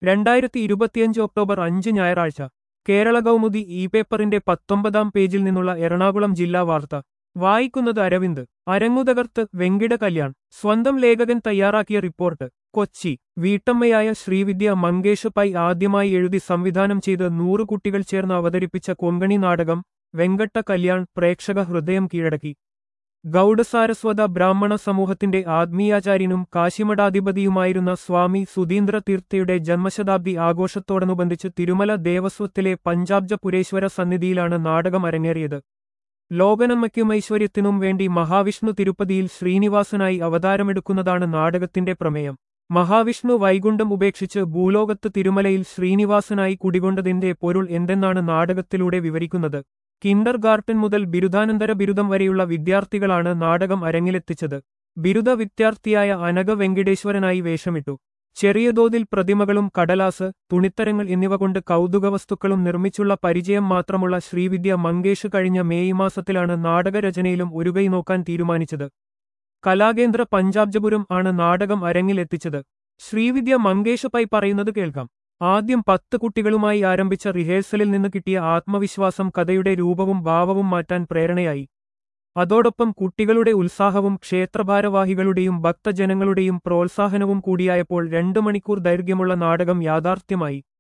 രണ്ടായിരത്തി ഇരുപത്തിയഞ്ച് ഒക്ടോബർ അഞ്ച് ഞായറാഴ്ച കേരള കൗമുദി ഇ പേപ്പറിന്റെ പത്തൊമ്പതാം പേജിൽ നിന്നുള്ള എറണാകുളം ജില്ലാ വാർത്ത വായിക്കുന്നത് അരവിന്ദ് അരങ്ങുതകർത്ത് വെങ്കിട കല്യാൺ സ്വന്തം ലേഖകൻ തയ്യാറാക്കിയ റിപ്പോർട്ട് കൊച്ചി വീട്ടമ്മയായ ശ്രീവിദ്യ മങ്കേഷ് പൈ ആദ്യമായി എഴുതി സംവിധാനം ചെയ്ത് നൂറ് കുട്ടികൾ ചേർന്ന് അവതരിപ്പിച്ച കൊങ്കണി നാടകം വെങ്കട്ട കല്യാൺ പ്രേക്ഷക ഹൃദയം കീഴടക്കി ഗൗഡസാരസ്വത ബ്രാഹ്മണ സമൂഹത്തിന്റെ ആത്മീയാചാര്യനും കാശിമഠാധിപതിയുമായിരുന്ന സ്വാമി സുധീന്ദ്ര തീർത്ഥയുടെ ജന്മശതാബ്ദി ആഘോഷത്തോടനുബന്ധിച്ച് തിരുമല ദേവസ്വത്തിലെ പഞ്ചാബ്ജ പുരേശ്വര സന്നിധിയിലാണ് നാടകം അരങ്ങേറിയത് ലോകനന്മയ്ക്കും ഐശ്വര്യത്തിനും വേണ്ടി മഹാവിഷ്ണു തിരുപ്പതിയിൽ ശ്രീനിവാസനായി അവതാരമെടുക്കുന്നതാണ് നാടകത്തിന്റെ പ്രമേയം മഹാവിഷ്ണു വൈകുണ്ഠം ഉപേക്ഷിച്ച് ഭൂലോകത്ത് തിരുമലയിൽ ശ്രീനിവാസനായി കുടികൊണ്ടതിന്റെ പൊരുൾ എന്തെന്നാണ് നാടകത്തിലൂടെ വിവരിക്കുന്നത് കിൻഡർ ഗാർട്ടൻ മുതൽ ബിരുദാനന്തര ബിരുദം വരെയുള്ള വിദ്യാർത്ഥികളാണ് നാടകം അരങ്ങിലെത്തിച്ചത് ബിരുദ വിദ്യാർത്ഥിയായ അനഘ വെങ്കിടേശ്വരനായി വേഷമിട്ടു ചെറിയ തോതിൽ പ്രതിമകളും കടലാസ് തുണിത്തരങ്ങൾ എന്നിവ കൊണ്ട് കൗതുകവസ്തുക്കളും നിർമ്മിച്ചുള്ള പരിചയം മാത്രമുള്ള ശ്രീവിദ്യ മങ്കേഷ് കഴിഞ്ഞ മേയ് മാസത്തിലാണ് നാടകരചനയിലും ഒരുകൈ നോക്കാൻ തീരുമാനിച്ചത് കലാകേന്ദ്ര പഞ്ചാബ്ജപുരം ആണ് നാടകം അരങ്ങിലെത്തിച്ചത് ശ്രീവിദ്യ മങ്കേഷ് പൈ പറയുന്നത് കേൾക്കാം ആദ്യം പത്ത് കുട്ടികളുമായി ആരംഭിച്ച റിഹേഴ്സലിൽ നിന്ന് കിട്ടിയ ആത്മവിശ്വാസം കഥയുടെ രൂപവും ഭാവവും മാറ്റാൻ പ്രേരണയായി അതോടൊപ്പം കുട്ടികളുടെ ഉത്സാഹവും ക്ഷേത്രഭാരവാഹികളുടെയും ഭക്തജനങ്ങളുടെയും പ്രോത്സാഹനവും കൂടിയായപ്പോൾ രണ്ടു മണിക്കൂർ ദൈർഘ്യമുള്ള നാടകം യാഥാർത്ഥ്യമായി